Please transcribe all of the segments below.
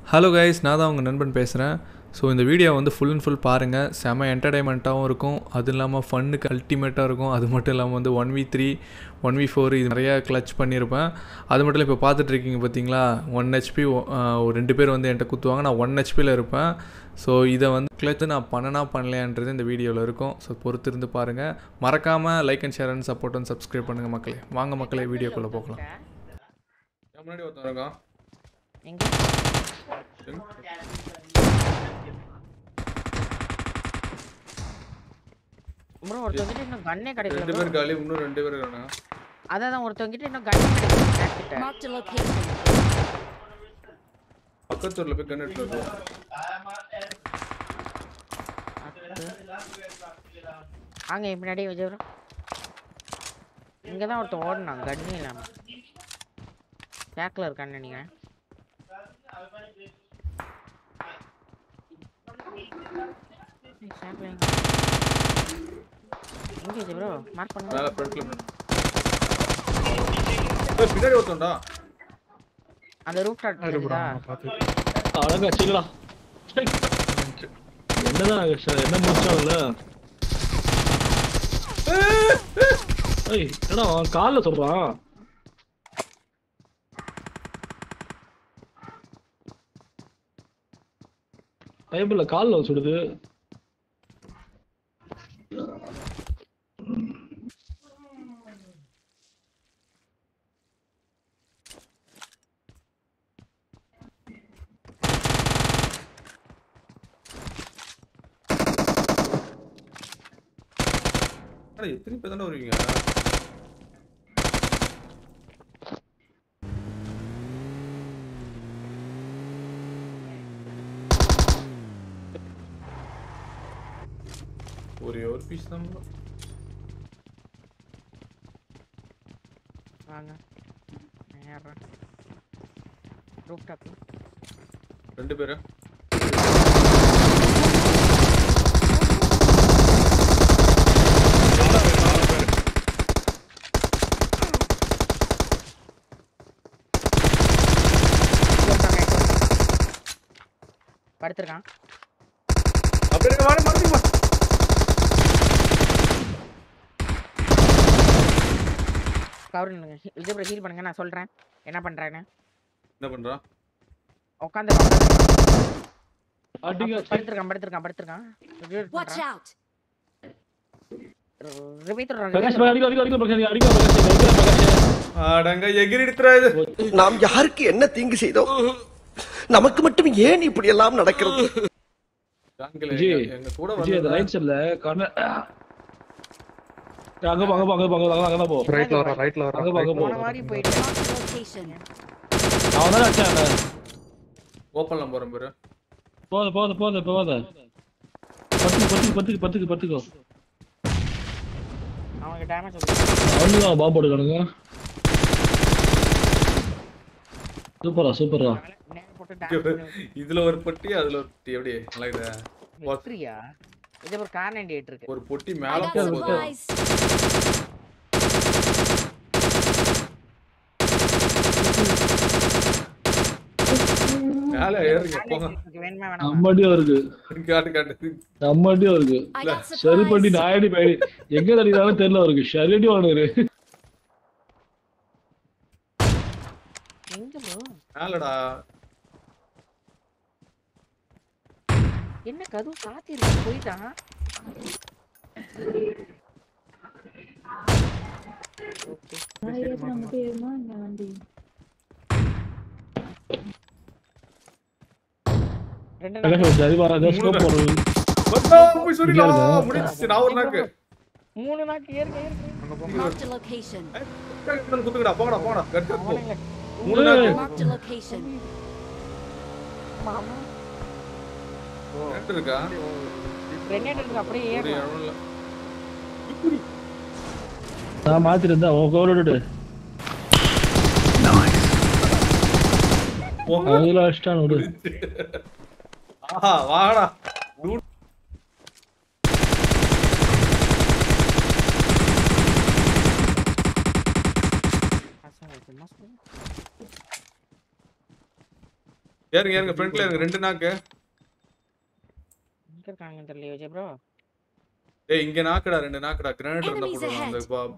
Hello guys நான் தான் உங்கள் நண்பன் பேசுகிறேன் ஸோ இந்த வீடியோ வந்து ஃபுல் அண்ட் ஃபுல் பாருங்கள் செம என்டர்டைன்மெண்ட்டாகவும் இருக்கும் அது இல்லாமல் ஃபன்னுக்கு அல்டிமேட்டாக இருக்கும் அது மட்டும் இல்லாமல் வந்து one v three one v four இது நிறையா கிளச் பண்ணியிருப்பேன் அது மட்டும் இல்லை இப்போ பார்த்துட்ருக்கீங்க பார்த்தீங்களா ஒன் ஹெச்பி ஒரு ரெண்டு பேர் வந்து என்கிட்ட குத்துவாங்க நான் ஒன் ஹெச்பியில் இருப்பேன் ஸோ இதை வந்து கிளச்சு நான் பண்ணனா பண்ணலையான்றது இந்த வீடியோவில் இருக்கும் ஸோ பொறுத்து இருந்து பாருங்கள் மறக்காமல் like and share and support and subscribe பண்ணுங்கள் மக்களே வாங்க மக்களே வீடியோக்குள்ளே போகலாம் முன்னாடி ஒருத்தன் இருக்கான் எங்க ப்ரோ ஒருத்தவங்கிட்ட இன்னும் கண்ணே கிடைக்கல ரெண்டு bro. பேர் காலி இன்னும் ரெண்டு பேர் இருக்காங்க அதான் ஒருத்தவங்கிட்ட இன்னும் கண்ணே கிடைக்கல chat கிட்ட. Marked a location. பக்கத்தூர்ல போய் கண்ணு எடுத்து வருவோம். வாங்க என் பின்னாடியே விஜய் ப்ரோ இங்க தான் ஒருத்தன் ஓடினான் கண்ணே இல்லாம பேக்ல இருக்கான்னு நினைக்கிறேன் ஏய், shackல எங்க? எங்க விஜய் ப்ரோ மார்க் பண்ணுங்க மேல ஃப்ரண்ட்ல ஏய் பின்னாடி ஒருத்தன்டா அந்த ரூஃப் டாட் இருக்குதா அழகா வச்சுக்கடா என்னதான் ஆகாஷ், என்ன முடிச்சாங்கல்ல ஏய் என்னடா அவன் கால்ல சொல்றான் டைபிள்ல கால்ல சுடுது அட எத்தனை பேர் தானே வருவீங்க ஒரே ஒரு பீஸ் தான் bro. வாங்க நேரம் ரூஃப் டாப் ரெண்டு பேரு படுத்திருக்கான் அப்படியே வாடி மாத்தி கவர் நில்லுங்க விஜய் ப்ரோ ஹீல் பண்ணுங்க நான் சொல்றேன் என்ன பண்றேன்னு என்ன பண்றா உட்காந்து அடிங்க படுத்திருக்கான் படுத்திருக்கான் படுத்திருக்கான் Watch out. ரிபீட் பிரகாஷ் பாய், அடிக்க அடிக்க அடிக்க பிரகாஷ் அடிக்க பிரகாஷ் அடிக்க பிரகாஷ் ஆடங்க எகிரி எடுத்துறா இது நாம் யாருக்கு என்ன தீங்கு செய்தோம் நமக்கு மட்டும் ஏன் இப்படி எல்லாம் நடக்கிறது ஜாங்கில விஜய், எங்க- எங்க கூட விஜய் அந்த வந்து ரைட் சைடுல கண்ண அங்க போ அங்க போ அங்க போ அங்க போ, அங்க தான் போ ரைட்ல வர ரைட்ல அங்க போ அங்க போ போன மாதிரி போயிட்டு Marked a location. அவன் தானே அடிச்சான் ஓப்பன்ல போறேன் பாரு போத போத போத போத பத்துக்கு பத்துக்கு பத்துக்கு பத்துக்கு பத்துக்கோ அவனுக்கு டேமேஜ் அவனுதான் பாம்பு போட்டுக்கானுங்க சூப்பரா சூப்பரா போட்டு டேமேஜ் இதுல ஒரு பொட்டி அதுல ஒரு பொட்டி எப்படி நல்லா இருக்குதா? வெற்றியா இது ஒரு கார் நைன்டி எயிட் இருக்கு ஒரு பொட்டி I மேல got போகுது supplies. மேல ஏறுங்க போங்க இருக்கு, வேணுமா வேணாமா நம்மடியும் இருக்கு காட்டு காட்டு நம்மடியும் இருக்கு I got சரி பண்ணி supplies. நாயடி பயடி எங்க தடிதாலும் தெரியல அவருக்கு ஷரடி வாங்குறாரு எங்க ப்ரோ மேலடா என்ன கதவு சாத்தி இருக்கு போயிட்டான் Okay. ரெண்டு நாள் பிரகாஷ் சரி வராத ஸ்கோப் போடுறது வந்தா போய் சொல்லிடலாம் இங்க முடிஞ்சிச்சு நான் ஒரு நாக்கு மூணு நாக்கு ஏறுங்க ஏறுங்க Marked a location. குத்துங்கடா போங்கடா போங்கடா கட்டு போ அவனுங்களே மூணு நாக்கு Marked a location. மாமா ரெண்டு இருக்கா கிரெனேட் இருக்கு அப்படியே ஒரு ஏறும் இடம் இல்ல நான் மாத்திருந்தேன் உன் கோல் விட்டுட்டு போங்க. அதுல அடிச்சிட்டான் விடு ஆஹா வாடா டூட் ஏறுங்க ஏறுங்க ஃப்ரண்ட்ல ஏறுங்க ரெண்டு நாக்கு எங்க இருக்காங்கன்னு தெரியல விஜய் ப்ரோ ஏய் இங்க நாக்குடா ரெண்டு நாக்குடா கிரானைட் இருந்தா Enemies போடுறோம் அந்த ahead. பா-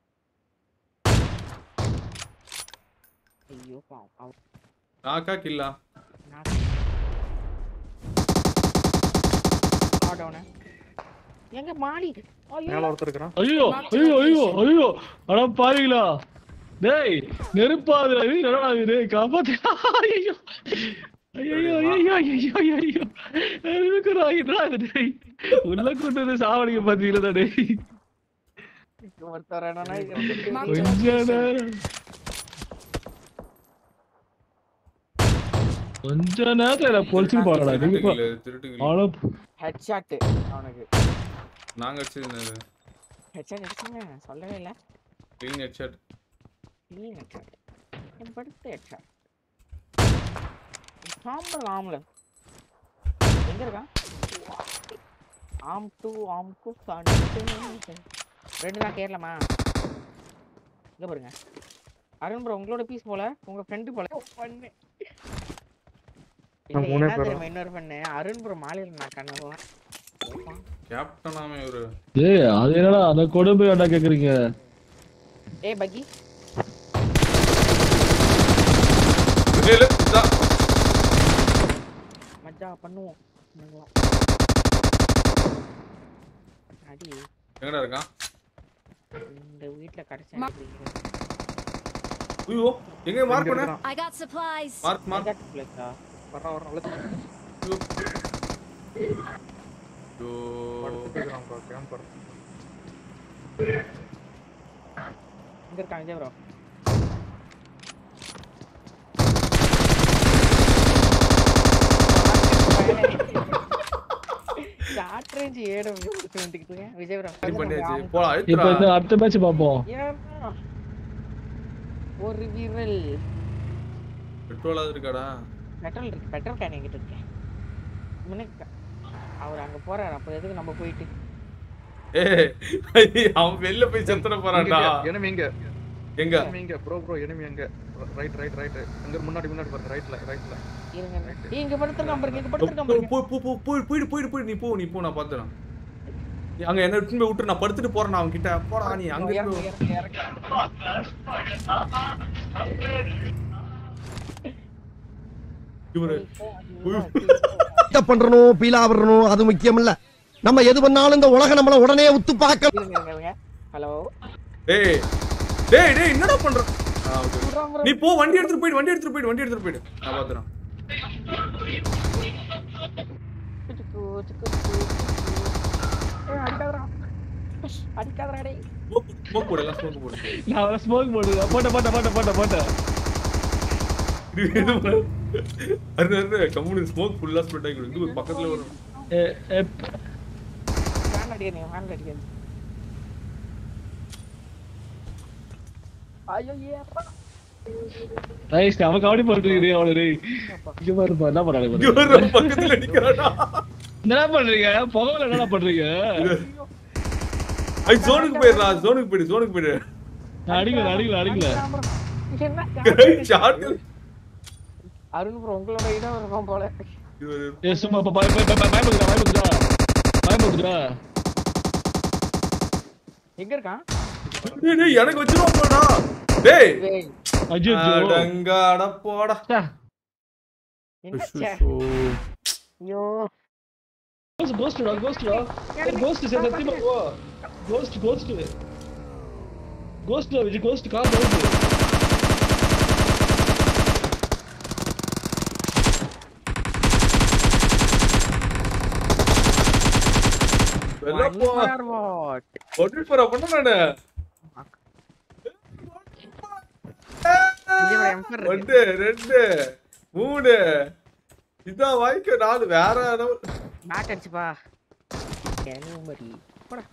ஐயோ பாவம் அவ- நாக்கா கில்லா நான் ஆடோன எங்க மாடி ஐயோ மேல ஒருத்தர் இருக்கிறான் ஐயோ ஐயோ ஐயோ ஐயோ அட பாருங்களா டேய் நெருப்பாதுடா இது என்னடா இது காப்பாத்து ஐயோ ஐயோ ஐயோ ஐயோ ஐயோ ஐயோ இருக்குடா என்னடா இது டேய் உள்ள கொண்டு வந்து சாவடிக்க பாத்தீங்களா டேய் ஒருத்தர் என்னன்னா Marked a கொஞ்ச location. நேரம் கொஞ்ச நேரத்துல பொழிச்சு பாடடா நீங்க பா- திருட்டு திருட்டு கில்லு. ஆனா ஹெட்ஷாட் அவனுக்கு நாங்க அடிச்சது ஹெட்ஷாட் அடிச்சுங்க சொல்லவே இல்ல க்ளீன் ஹெட்ஷாட் க்ளீன் ஹெட்ஷாட் என் படுத்த ஹெட்ஷாட் சாம்பல் ஆம்ல எங்க இருக்கான் ஆம் டூ ஆம் டூ ரெண்டு நான் கேரளமா இங்க பாருங்க அருண் ப்ரோ உங்களோட பீஸ் போல உங்க ஃப்ரெண்டு போல பண்ணு நான் மூணே பேரா? தெரியுமா இன்னொரு பண்ணு அருண் ப்ரோ மாலையில நான் கண்ணுலாம் கேப்டன் ஆமே ஒரு டேய் அது என்னடா அந்த கொடுமை ஏன்டா கேக்குறீங்க ஏய் பக்கி இல்ல, இல்ல, இதான். மஜா பண்ணுவோம் பண்ணுவோம். அடி எங்கடா இருக்கான் இந்த வீட்ல கடைசி மா- ஐயோ எங்க மார்க் இங்க பண்ண இருக்கிறான். I got supplies. Mark mark வர்றான் வர்றான் அழுத்து ஐயோ ஐயோ. படுத்துட்டு இருக்கிறான் bro, camp படுத்து. இங்க இருக்கான் விஜய் ப்ரோ ஷார்ட் ரேஞ்ச் ஏடம் வந்துக்கிட்டு விஜய் ப்ரோ சரி பண்ணியாச்சு போலாம் இப்ப அழுத்துடா இந்த அடுத்த மேட்ச் பாப்போம் ஏன்னா, ஒரு விரல் பெட்ரோலாவது இருக்காடா பெட்ரோல் இருக்கு பெட்ரோல் கேன் எங்கிட்ட இருக்கேன் முன்னுக்கு அவர் அங்க போறாரு அப்ப எதுக்கு நம்ம போயிட்டு ஏய் ஐய், அவன் வெளில போய் செத்துற போறான்டா இங்க, enemy எங்க எங்க enemy எங்க ப்ரோ ப்ரோ enemy எங்க ரைட் ரைட் ரைட் அங்க முன்னாடி முன்னாடி பாருங்க ரைட்ல ரைட்ல இருங்க ஏய், இங்க படுத்துருக்கான் பாருங்க இங்க போ- படுத்துருக்கான் போ- பாருங்க போ- போ- போ- போய் போயிடு போயிடு போயிடு நீ போ நீ போ நான் பாத்துறேன் அங்க என்ன விட்டு போய் விட்டு நான் படுத்துட்டு போறேன் அவன் கிட்ட போடா நீ அங்க இறங்கு, இருந்து இறங்கு, இறங்கு. இவரு என்ன பண்றணும் பீலா வரணும் அது முக்கியம் இல்ல நம்ம எது பண்ணாலும் இந்த உலக நம்மள உடனே உத்து பார்க்க இருங்க, இருங்க, இருங்க. ஹலோ டேய் டேய் டேய் என்னடா பண்ற ஆ, okay. நீ போ வண்டி எடுத்துட்டு போயிடு வண்டி எடுத்துட்டு போயிடு வண்டி எடுத்துட்டு போயிடு நான் பாத்துறேன் சுக்கு, சுக்கு, சுக்கு, சுக்கு. ஏய், அடிக்காதடா அடிக்காதடா டேய் ஸ்மோக் போடு எல்லாம் ஸ்மோக் போடு நான் அவரை ஸ்மோக் போடுறேன் போட்ட போட்ட போட்ட போட்ட போட்ட இது இது பண்ணு. அருண் அருண் கம்முனு ஸ்மோக் ஃபுல்லா ஸ்ப்ரெட் ஆகி இது ஒரு பக்கத்துல வரும் ஏ, ஏ, ஃபேன் அடிக்க நீ ஃபேன் அடிக்க ஐயோ ஏப்பா ரைஸ் அவன் கபடி போட்டுருக்கீங்க அவனு டேய் இங்க பாருப்பா என்ன பண்றாங்க இங்க பாரு. வர பக்கத்துல நிக்கிறாடா என்ன பண்றீங்க புகவல என்னடா பண்றீங்க ஐ ஜோனுக்கு போயிடுறா ஜோனுக்கு போயிடு ஜோனுக்கு போயிடு நான் அடிக்கல அடிக்கல அடிக்கல என்ன ஷார்ட் அருண் ப்ரோ உங்களோட இடம் இருக்கும் போல ஏ சும்மா பா பா பா பா பயமுடுறா பயமுடுறா பயமுடுறா எங்க இருக்கான் டேய் டேய் எனக்கு வச்சிருவான் போடா டேய் டேய் ஐயோ அடங்காட போடா என்ன ச்சே. ஐயோ கோஸ்ட் கோஸ்ட்டா கோஸ்ட்டா கோஸ்ட் சே சத்தியமா போ ghost ghost ghost Vijay ghost கா கோஸ்ட் வெள்ள போ One more what? ஒட்டு போற பண்ண நானு இங்க ஒரு emperor இருக்கு. ஒன்று ரெண்டு மூணு இதான் வாய்க்க நாலு வேற ஏதோ பேட் அடிச்சுப்பா மாதிரி போடா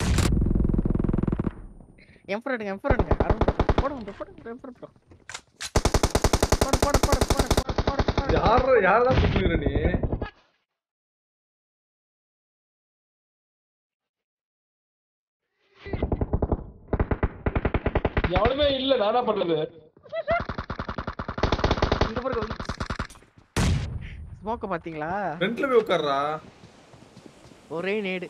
எம்பர் எடுங்க எம்பர் எடுங்க அருண் போடுங்க போடுங்க எம்பர் ப்ரோ போடு போடு போடு போடு போடு போடு போடு யார யாரதான் கூப்பிடுற நீ எவனுமே இல்ல நானா பண்றது இங்க பாருங்க ஸ்மோக்க பாத்தீங்களா ஃப்ரண்ட்ல போய் உட்கார்றா ஒரே நேடு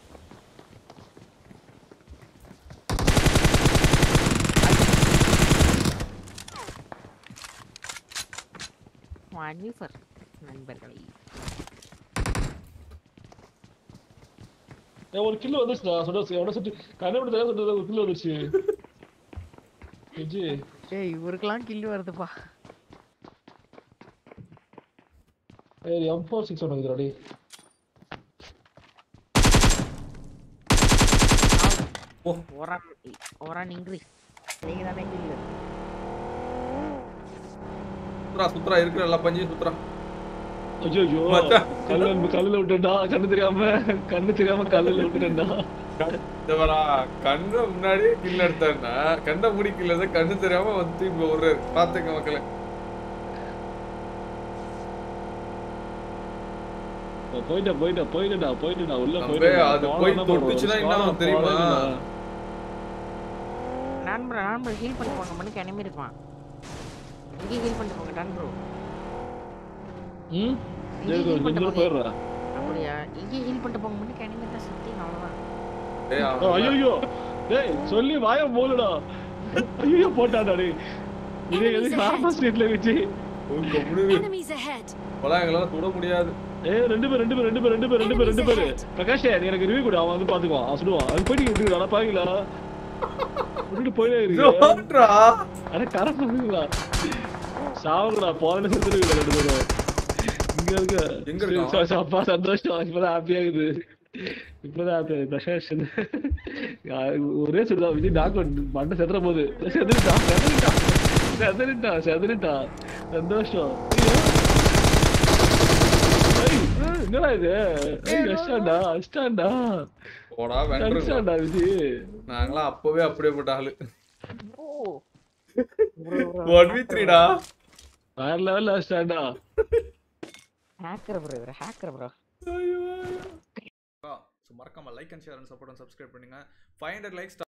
மன்னிஃபர் நண்பர்களே ஏய், ஒரு கில்லு வந்துச்சுடா சுட எவ்வளோ சுட்டு கண்ணப்படி தயார் சுட்டு ஒரு கில்லு வந்துச்சு விஜி ஏய் இவருக்கெல்லாம் கில்லு வருதுப்பா ஏய் எம் ஃபோர் சிக்ஸ் ஒன்று இருக்குதுடா ஒரான் ஒரான் இங்கிலீஷ் நீங்க தானே கில்லு சுத்ரா சுத்ரா இருக்கிற எல்லா பஞ்சையும் சுத்ரா ஐயோ ஐயோ மச்சான். கல்ல கல்லுல விட்டேன்டா கண்ணு தெரியாம கண்ணு தெரியாம கல்லுல விட்டுட்டேன்டா இதவரா கண்ணை முன்னாடி கில் எடுத்தான்னா கண்ணை மூடி கில் எடுத்தா கண்ணு தெரியாம வந்து இப்ப ஒரு பாத்துங்க மக்களே போயிட்டா போயிட்டா போயிட்டா போயிட்டா உள்ள நம்பே, போயிட்டா அது போய் தொட்டுச்சுன்னா என்ன ஆகும் தெரியுமா? நான் ப்ரோ நான் ப்ரோ ஹீல் பண்ணி போங்க மனுக்கு enemy இருப்பான் இங்கே ஹீல் பண்ணிட்டு போங்க டன் ப்ரோ ம் இங்கே சரி ஹீல் கொஞ்சம் பண்ணிட்டு தூரம் போங்க போயிடுறா அப்படியா இங்கே ஹீல் பண்ணிட்டு போங்க மனுக்கு enemy தான் சுத்தி அவ்வளவுதான் டேய், அவன் ஐயோ டேய் சொல்லி வாய போலுடா ஐயோ போட்டாடா டேய் இது எது ஹார்பர் ஸ்ட்ரீட்ல வச்சு ஒரு கம்முனு Enemies ahead. இப்பெல்லாம் எங்களால சுட முடியாது ஏய் ரெண்டு பேர் ரெண்டு பேர் ரெண்டு பேர் ரெண்டு பேர் ரெண்டு பேர் ரெண்டு பேர் பிரகாஷ் நீ எனக்கு ரிவ்யூ கொடு அவன் வந்து பாத்துக்குவான் அவன் சுடுவான் அது போயிட்டு இருக்குடா பாக்கல விட்டுட்டு போயிட்டே இருக்கு ஜோன்ரா. அட கரை பாருங்களா சாவுங்கடா போதன செத்துருக்குடா ரெண்டு பேரும் இங்க இருக்க எங்க இருக்கான்? சரி, சரி, அப்பா சந்தோஷம் இப்பதான் ஹாப்பியா இருக்குது இப்பதான் happy ஆகுது. பிரகாஷ் ஒரே சொல்லுதான் விஜய் டாக்டர் மண்டை செத்துற போது செதுரிட்டான் செதுரிட்டான் செதறிட்டான் செதறிட்டான் சந்தோஷம் ஐயோ. ஏய், என்னடா இது ஏய், அடிச்சிட்டான்டா அடிச்சிட்டான்டா போடா வென்றுங்க அடிச்சிட்டான்டா விஜய் நாங்களாம் அப்பவே அப்படியே போட்ட ஆளு ஓ ஒன் வி த்ரீடா வேற லெவல்ல அடிச்சிட்டான்டா ஹேக்கர் ப்ரோ இவர் ஹேக்கர் ப்ரோ ஸோ மறக்காம like and share and support and subscribe பண்ணுங்க ஃபைவ் ஹண்ட்ரட் லைக்ஸ்